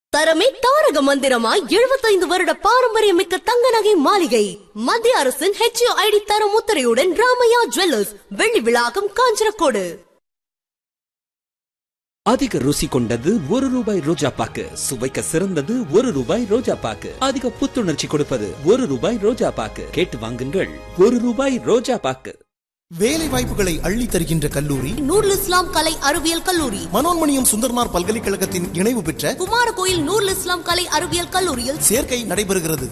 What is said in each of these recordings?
தரமே தாரக மந்திரமாய் எழுபத்தைந்து வருட பாரம்பரியமிக்க தங்க நகை மாளிகை மத்திய அரசின் ஹெச்ஓ ஐடி தர முத்திரையுடன் ராமையா ஜுவல்லர்ஸ் வெள்ளி விழாக்கம் காஞ்சனக்கோடு அதிக ருசி கொண்டது ஒரு ரூபாய் ரோஜா பாக்கு சுவைக்க சிறந்தது ஒரு ரூபாய் ரோஜா பாக்கு அதிக புத்துணர்ச்சி கொடுப்பது ஒரு ரூபாய் ரோஜா பாக்கு கேட்டு வாங்குங்கள் ஒரு ரூபாய் ரோஜா பாக்கு வேலை வாய்ப்புகளை அள்ளி தருகின்ற கல்லூரி நூருல் இஸ்லாம் கலை அறிவியல் கல்லூரி மனோன்மணியம் சுந்தர்மார் பல்கலைக்கழகத்தின் இணைவு பெற்ற குமாரகோயில் நூருல் இஸ்லாம் கலை அறிவியல் கல்லூரியில் சேர்க்கை நடைபெறுகிறது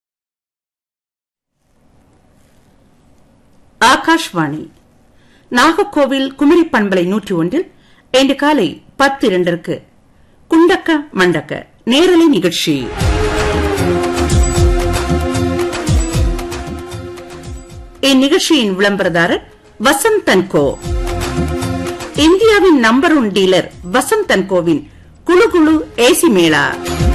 ஆகாஷ்வாணி நாகர்கோவில் குமரி பண்பலை நூற்றி ஒன்றில் இன்று காலை பத்து இரண்டிற்கு குண்டக்க மண்டக்க நேரலை நிகழ்ச்சி இந்நிகழ்ச்சியின் விளம்பரதாரர் வசந்தன் கோ இந்தியாவின் நம்பர் ஒன் டீலர் வசந்தன் கோவின் குழு குழு ஏசி மேளா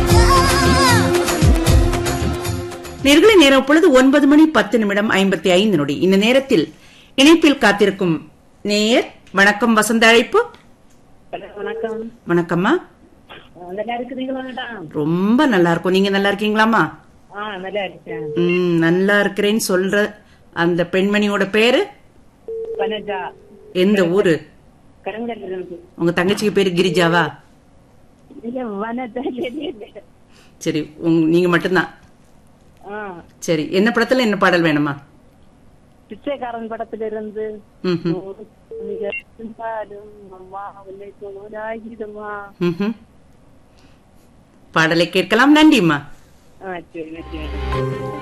நேர்களை நேரம் பொழுது ஒன்பது மணி பத்து நிமிடம் ஐம்பத்தி ஐந்து நொடி இந்த நேரத்தில் இணைப்பில் காத்திருக்கும் நேயர் வணக்கம் வசந்த அழைப்பு ஹலோ வணக்கம் வணக்கம்மா ஆ, நல்லா இருக்குதுங்களா மேடம் ரொம்ப நல்லா இருக்கும் நீங்க நல்லா இருக்கீங்களாமா ஆ நல்லா இருக்கேன் ம் நல்லா இருக்கிறேன்னு சொல்ற அந்த பெண்மணியோட பேரு வனஜா எந்த ஊரு கருங்கல் இருந்து உங்க தங்கச்சிக்கு பேரு கிரிஜாவா இல்ல வனஜா இல்ல சரி உங்க நீங்க மட்டும்தான் ஆ சரி என்ன படத்துல என்ன பாடல் வேணுமா பிச்சைக்காரன் படத்துல இருந்து ம் நூறு துணிகள் இருந்தாலும் அம்மா உன்னை தோடாகிடுமா ம் பாடலை கேட்கலாம் நன்றிம்மா ஆ சரி சரி